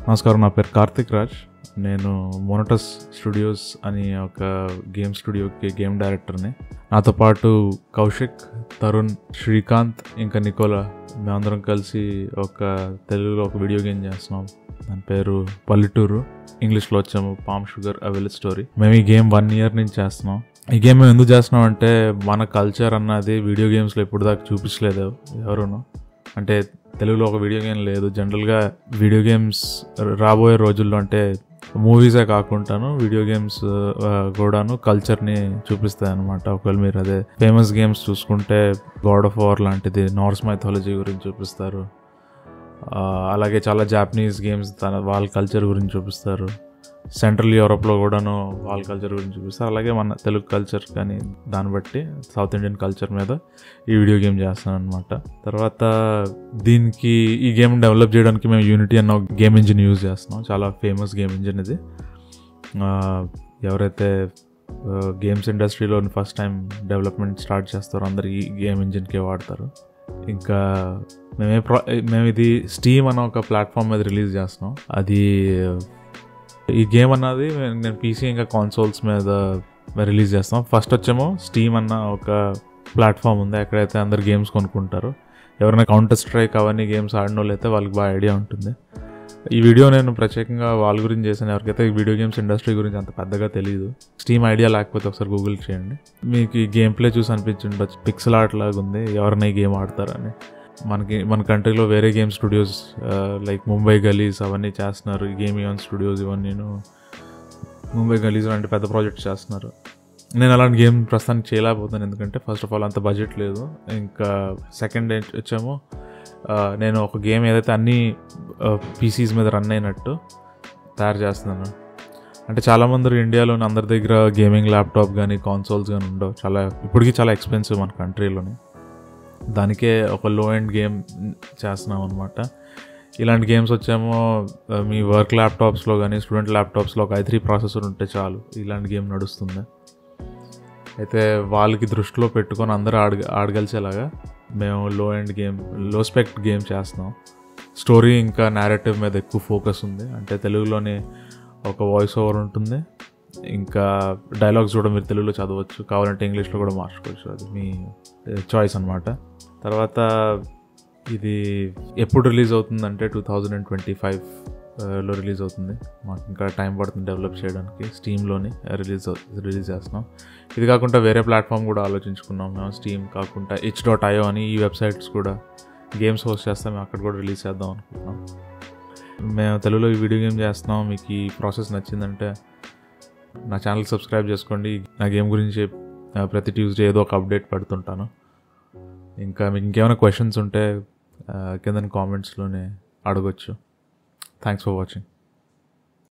నమస్కారం నా పేరు కార్తిక్ రాజ్ నేను మోనటస్ స్టూడియోస్ అని ఒక గేమ్ స్టూడియోకి గేమ్ డైరెక్టర్ని నాతో పాటు కౌశిక్ తరుణ్ శ్రీకాంత్ ఇంకా నికోలా మేమందరం కలిసి ఒక తెలుగులో ఒక వీడియో గేమ్ చేస్తున్నాం దాని పేరు పల్లెటూరు ఇంగ్లీష్లో వచ్చాము పామ్ షుగర్ అవెల్ స్టోరీ మేము ఈ గేమ్ వన్ ఇయర్ నుంచి చేస్తున్నాం ఈ గేమ్ మేము ఎందుకు చేస్తున్నాం అంటే మన కల్చర్ అన్నది వీడియో గేమ్స్లో ఇప్పుడు దాకా చూపించలేదు ఎవరును అంటే తెలుగులో ఒక వీడియో గేమ్ లేదు జనరల్గా వీడియో గేమ్స్ రాబోయే రోజుల్లో అంటే మూవీసే కాకుండాను వీడియో గేమ్స్ ఆ, కూడాను కల్చర్ని చూపిస్తాయి అనమాట ఒకవేళ మీరు అదే ఫేమస్ గేమ్స్ చూసుకుంటే గాడ్ ఆఫ్ వార్ లాంటిది నార్స్ మైథాలజీ గురించి చూపిస్తారు ఆ, అలాగే చాలా జాపనీస్ గేమ్స్ తన వాళ్ళ కల్చర్ గురించి చూపిస్తారు సెంట్రల్ యూరోప్లో కూడాను వాళ్ళ కల్చర్ గురించి చూపిస్తారు అలాగే మన తెలుగు కల్చర్ కానీ దాన్ని బట్టి సౌత్ ఇండియన్ కల్చర్ మీద ఈ వీడియో గేమ్ చేస్తాను అనమాట తర్వాత దీనికి ఈ గేమ్ డెవలప్ చేయడానికి మేము యూనిటీ అన్న గేమ్ ఇంజిన్ యూజ్ చేస్తున్నాం చాలా ఫేమస్ గేమ్ ఇంజిన్ ఇది ఆ, ఎవరైతే గేమ్స్ ఇండస్ట్రీలో ఫస్ట్ టైం డెవలప్మెంట్ స్టార్ట్ చేస్తారో అందరు ఈ గేమ్ ఇంజిన్కే వాడతారు ఇంకా మేమే ప్రా మేము ఇది స్టీమ్ అన్న ఒక ప్లాట్ఫామ్ మీద రిలీజ్ చేస్తున్నాం అది ఈ గేమ్ అన్నది నేను పీసీ ఇంకా కాన్సోల్స్ మీద రిలీజ్ చేస్తాం ఫస్ట్ వచ్చేమో స్టీమ్ అన్న ఒక ప్లాట్ఫామ్ ఉంది ఎక్కడైతే అందరు గేమ్స్ కొనుక్కుంటారు ఎవరైనా కౌంటర్ స్ట్రైక్ అవన్నీ గేమ్స్ ఆడిన వాళ్ళు అయితే వాళ్ళకి బాగా ఐడియా ఉంటుంది ఈ వీడియో నేను ప్రత్యేకంగా వాళ్ళ గురించి చేశాను ఎవరికైతే ఈ వీడియో గేమ్స్ ఇండస్ట్రీ గురించి అంత పెద్దగా తెలియదు స్టీమ్ ఐడియా లేకపోతే ఒకసారి గూగుల్ చేయండి మీకు ఈ గేమ్ ప్లే చూసి అనిపించుండొచ్చు పిక్సెల్ ఆర్ట్ లాగా ఉంది ఎవరైనా ఈ గేమ్ ఆడతారని మనకి మన కంట్రీలో వేరే game studios like Mumbai Gullies అవన్నీ చేస్తున్నారు ఈ గేమ్ ఆన్ స్టూడియోస్ ఇవన్నీ ముంబై గలీస్ లాంటి పెద్ద ప్రాజెక్ట్స్ చేస్తున్నారు నేను అలాంటి గేమ్ ప్రస్తుతానికి చేయలేకపోతున్నాను ఎందుకంటే ఫస్ట్ ఆఫ్ ఆల్ అంత బడ్జెట్ లేదు ఇంకా సెకండ్ వచ్చేమో ఆ, నేను ఒక గేమ్ ఏదైతే అన్ని పీసీస్ మీద రన్ అయినట్టు తయారు చేస్తున్నాను అంటే చాలామంది ఇండియాలోని అందరి దగ్గర గేమింగ్ ల్యాప్టాప్ కానీ కాన్సోల్స్ కానీ ఉండవు చాలా ఇప్పటికీ చాలా ఎక్స్పెన్సివ్ మన కంట్రీలోని దానికే ఒక లో ఎండ్ గేమ్ చేస్తున్నాం అనమాట ఇలాంటి గేమ్స్ వచ్చేమో ఆ, మీ వర్క్ ల్యాప్టాప్స్లో కానీ స్టూడెంట్ ల్యాప్టాప్స్లో ఒక ఐ త్రీ ప్రాసెసర్ ఉంటే చాలు ఇలాంటి గేమ్ నడుస్తుంది అయితే వాళ్ళకి దృష్టిలో పెట్టుకొని అందరూ ఆడ ఆడగలిసేలాగా మేము లో ఎండ్ గేమ్ లో స్పెక్ట్ గేమ్ చేస్తున్నాం స్టోరీ ఇంకా నేరేటివ్ మీద ఎక్కువ ఫోకస్ ఉంది అంటే తెలుగులోనే ఒక వాయిస్ ఓవర్ ఉంటుంది ఇంకా డైలాగ్స్ కూడా మీరు తెలుగులో చదవచ్చు కావాలంటే ఇంగ్లీష్లో కూడా మార్చుకోవచ్చు అది మీ చాయిస్ అనమాట తర్వాత ఇది ఎప్పుడు రిలీజ్ అవుతుందంటే టూ థౌజండ్ అండ్ ట్వంటీ ఫైవ్లో రిలీజ్ అవుతుంది మాకు ఇంకా టైం పడుతుంది డెవలప్ చేయడానికి స్టీమ్లోని రిలీజ్ రిలీజ్ చేస్తున్నాం ఇది కాకుండా వేరే ప్లాట్ఫామ్ కూడా ఆలోచించుకున్నాం మేము స్టీమ్ కాకుండా హెచ్ డాట్ ఐఓ అని ఈ వెబ్సైట్స్ కూడా గేమ్స్ హోస్ట్ చేస్తాం మేము అక్కడ కూడా రిలీజ్ చేద్దాం అనుకుంటున్నాం మేము తెలుగులో ఈ వీడియో గేమ్ చేస్తున్నాం మీకు ఈ ప్రాసెస్ నచ్చిందంటే నా ఛానల్ సబ్స్క్రైబ్ చేసుకోండి నా గేమ్ గురించి ఆ, ప్రతి ట్యూస్డే ఏదో ఒక అప్డేట్ పెడుతుంటాను ఇంకా మీకు ఇంకేమైనా క్వశ్చన్స్ ఉంటే ఆ, కింద కామెంట్స్లోనే అడగొచ్చు థ్యాంక్స్ ఫర్ వాచింగ్